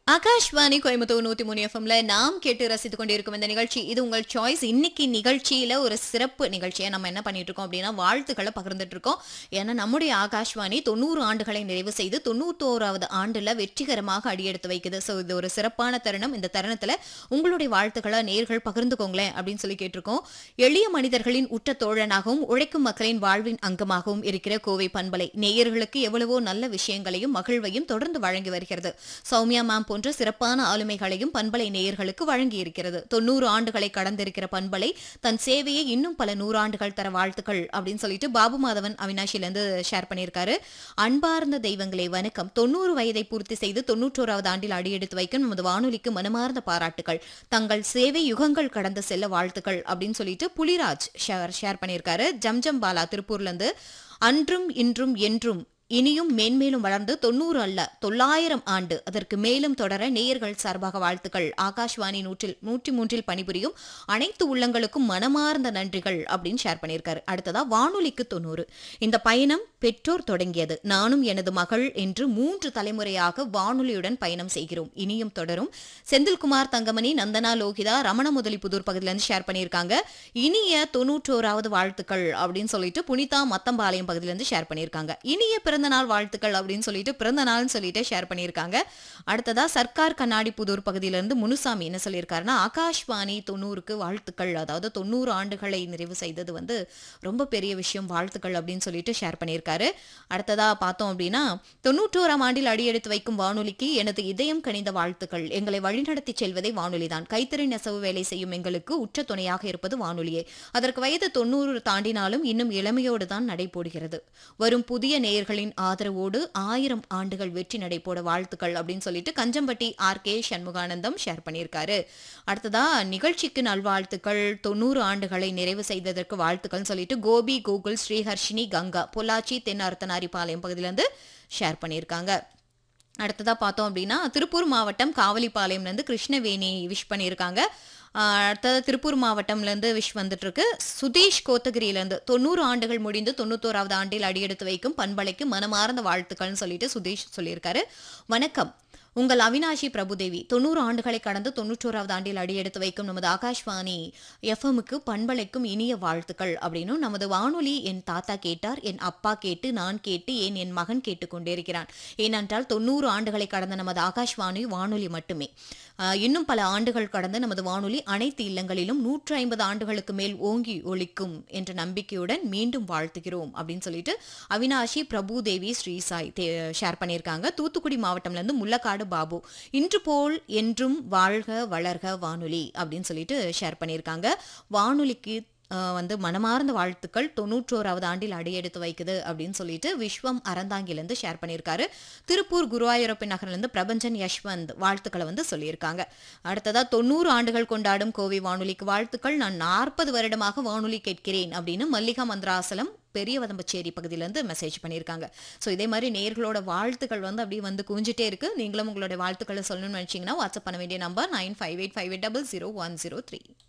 ஆகாஷ்வாணி கோயம்புத்தூர் நூத்தி மூணு எஃப்எம்ல நாம் கேட்டு ரசித்துக் கொண்டிருக்கும் இந்த நிகழ்ச்சி இது உங்கள் சாய்ஸ் இன்னைக்கு நிகழ்ச்சியில ஒரு சிறப்பு நிகழ்ச்சியை நம்ம என்ன பண்ணிட்டு இருக்கோம் அப்படின்னா வாழ்த்துக்களை பகிர்ந்துட்டு இருக்கோம் ஏன்னா நம்முடைய ஆகாஷ்வாணி தொண்ணூறு ஆண்டுகளை நிறைவு செய்து தொண்ணூத்தோராவது ஆண்டுல வெற்றிகரமாக அடியெடுத்து வைக்குது ஸோ இது ஒரு சிறப்பான தருணம் இந்த தருணத்துல உங்களுடைய வாழ்த்துக்களை நேர்கள் பகிர்ந்துக்கோங்களேன் அப்படின்னு சொல்லி கேட்டிருக்கோம் எளிய மனிதர்களின் உற்ற தோழனாகவும் உழைக்கும் மக்களின் வாழ்வின் அங்கமாகவும் இருக்கிற கோவை பண்பலை நேயர்களுக்கு எவ்வளவோ நல்ல விஷயங்களையும் மகிழ்வையும் தொடர்ந்து வழங்கி வருகிறது சௌமியா மேம் போன்ற சிறப்பான ஆளுமைகளையும் பண்பலை நேயர்களுக்கு வழங்கி இருக்கிறது தொண்ணூறு ஆண்டுகளை கடந்திருக்கிற பண்பலை தன் சேவையை இன்னும் பல நூறாண்டுகள் தர வாழ்த்துக்கள் அப்படின்னு சொல்லிட்டு பாபு மாதவன் அவினாஷில இருந்து ஷேர் பண்ணியிருக்காரு அன்பார்ந்த தெய்வங்களே வணக்கம் தொண்ணூறு வயதை பூர்த்தி செய்து தொன்னூற்றோராவது ஆண்டில் அடியெடுத்து வைக்கும் நமது வானொலிக்கு மனமார்ந்த பாராட்டுகள் தங்கள் சேவை யுகங்கள் கடந்து செல்ல வாழ்த்துக்கள் அப்படின்னு சொல்லிட்டு புலிராஜ் ஷேர் ஷேர் பண்ணியிருக்காரு ஜம்ஜம் பாலா திருப்பூர்ல இருந்து அன்றும் இன்றும் என்றும் இனியும் மேன்மேலும் வளர்ந்து தொண்ணூறு அல்ல தொள்ளாயிரம் ஆண்டு அதற்கு மேலும் தொடர நேயர்கள் சார்பாக வாழ்த்துக்கள் ஆகாஷ்வாணி நூற்றில் நூற்றி மூன்றில் பணிபுரியும் அனைத்து உள்ளங்களுக்கும் மனமார்ந்த நன்றிகள் அப்படின்னு ஷேர் பண்ணியிருக்காரு அடுத்ததா வானொலிக்கு தொண்ணூறு இந்த பயணம் பெற்றோர் தொடங்கியது நானும் எனது மகள் என்று மூன்று தலைமுறையாக வானொலியுடன் பயணம் செய்கிறோம் இனியும் தொடரும் செந்தில்குமார் தங்கமணி நந்தனா லோகிதா ரமண முதலி புதூர் பகுதியிலிருந்து ஷேர் பண்ணியிருக்காங்க இனிய தொண்ணூற்றோராவது வாழ்த்துக்கள் அப்படின்னு சொல்லிட்டு புனிதா மத்தம்பாளையம் பகுதியிலிருந்து ஷேர் பண்ணியிருக்காங்க இனிய பிறந்த நாள் வாழ்த்துக்கள் அப்படின்னு சொல்லிட்டு பிறந்த நாள்னு சொல்லிட்டு ஷேர் பண்ணியிருக்காங்க அடுத்ததா சர்க்கார் கண்ணாடி புதூர் பகுதியிலிருந்து முனுசாமி என்ன சொல்லியிருக்காருன்னா ஆகாஷ்வாணி தொண்ணூறுக்கு வாழ்த்துக்கள் அதாவது தொண்ணூறு ஆண்டுகளை நிறைவு செய்தது வந்து ரொம்ப பெரிய விஷயம் வாழ்த்துக்கள் அப்படின்னு சொல்லிட்டு ஷேர் பண்ணியிருக்காரு அடுத்ததா பார்த்தோம் அப்படின்னா தொண்ணூற்றோராம் ஆண்டில் அடியெடுத்து வைக்கும் வானொலிக்கு எனது இதயம் கனிந்த வாழ்த்துக்கள் எங்களை வழிநடத்தி செல்வதே வானொலிதான் கைத்தறி நெசவு வேலை செய்யும் எங்களுக்கு உற்ற துணையாக இருப்பது வானொலியே அதற்கு வயது தொண்ணூறு தாண்டினாலும் இன்னும் இளமையோடு தான் நடைபோடுகிறது வரும் புதிய நேயர்களின் ஆதரவோடு ஆயிரம் ஆண்டுகள் வெற்றி நடைபோட வாழ்த்துக்கள் அப்படின்னு சொல்லிட்டு Kanjampatti R K Shanmuganandam share பண்ணியிருக்காரு அடுத்ததா நிகழ்ச்சிக்கு நல்வாழ்த்துக்கள் தொண்ணூறு ஆண்டுகளை நிறைவு செய்ததற்கு வாழ்த்துக்கள் சொல்லிட்டு கோபி கூகுள் ஸ்ரீஹர்ஷினி கங்கா பொள்ளாச்சி தென் அர்த்தனாரிபாளையம் பகுதியிலேருந்து ஷேர் பண்ணியிருக்காங்க அடுத்ததா பார்த்தோம் அப்படின்னா திருப்பூர் மாவட்டம் காவலிப்பாளையம்லேருந்து கிருஷ்ணவேணி விஷ் பண்ணியிருக்காங்க ஆஹ் அடுத்தது திருப்பூர் மாவட்டம்லேருந்து விஷ் வந்துட்டு இருக்கு சுதீஷ் கோத்தகிரியிலேருந்து தொண்ணூறு ஆண்டுகள் முடிந்து தொண்ணூத்தோராவது ஆண்டில் அடியெடுத்து வைக்கும் பண்பலைக்கு மனமார்ந்த வாழ்த்துக்கள்னு சொல்லிட்டு சுதீஷ் சொல்லியிருக்காரு வணக்கம் உங்கள் அவினாஷி பிரபுதேவி தொண்ணூறு ஆண்டுகளை கடந்து தொண்ணூற்றோராவது ஆண்டில் அடியெடுத்து வைக்கும் நமது ஆகாஷ்வாணி எஃப்எம்முக்கு பண்பலைக்கும் இனிய வாழ்த்துக்கள் அப்படின்னும் நமது வானொலி என் தாத்தா கேட்டார் என் அப்பா கேட்டு நான் கேட்டு ஏன் என் மகன் கேட்டு கொண்டிருக்கிறான் ஏனென்றால் தொண்ணூறு ஆண்டுகளை கடந்த நமது ஆகாஷ்வாணி வானொலி மட்டுமே ஆஹ் இன்னும் பல ஆண்டுகள் கடந்து நமது வானொலி அனைத்து இல்லங்களிலும் நூற்று ஐம்பது ஆண்டுகளுக்கு மேல் ஓங்கி ஒழிக்கும் என்ற நம்பிக்கையுடன் மீண்டும் வாழ்த்துகிறோம் அப்படின்னு சொல்லிட்டு அவினாஷி பிரபுதேவி ஸ்ரீசாய் தே- ஷேர் பண்ணியிருக்காங்க தூத்துக்குடி மாவட்டம்ல இருந்து முள்ளக்காடு பாபு இன்று போல் என்றும் வாழ்க வளர்க வானொலி அப்படின்னு சொல்லிட்டு ஷேர் பண்ணியிருக்காங்க வானொலிக்கு ஆஹ் வந்து மனமார்ந்த வாழ்த்துக்கள் தொண்ணூற்றோராவது ஆண்டில் அடியெடுத்து வைக்குது அப்படின்னு சொல்லிட்டு விஸ்வம் அறந்தாங்கிலேருந்து ஷேர் பண்ணியிருக்காரு திருப்பூர் குருவாயூரப்பன் நகர்லேருந்து பிரபஞ்சன் யஷ்வந்த் வாழ்த்துக்களை வந்து சொல்லியிருக்காங்க அடுத்ததா தொண்ணூறு ஆண்டுகள் கொண்டாடும் கோவை வானொலிக்கு வாழ்த்துக்கள் நான் நாற்பது வருடமாக வானொலி கேட்கிறேன் அப்படின்னு மல்லிகா மந்திராசலம் பெரிய வதம்பச்சேரி பகுதியிலேருந்து மெசேஜ் பண்ணியிருக்காங்க ஸோ இதே மாதிரி நேர்களோட வாழ்த்துக்கள் வந்து அப்படியே வந்து குவிஞ்சிட்டே இருக்கு நீங்களும் உங்களோட வாழ்த்துக்களை சொல்லணும்னு நினச்சிங்கன்னா வாட்ஸ்அப் பண்ண வேண்டிய number nine five eight five eight double zero one zero three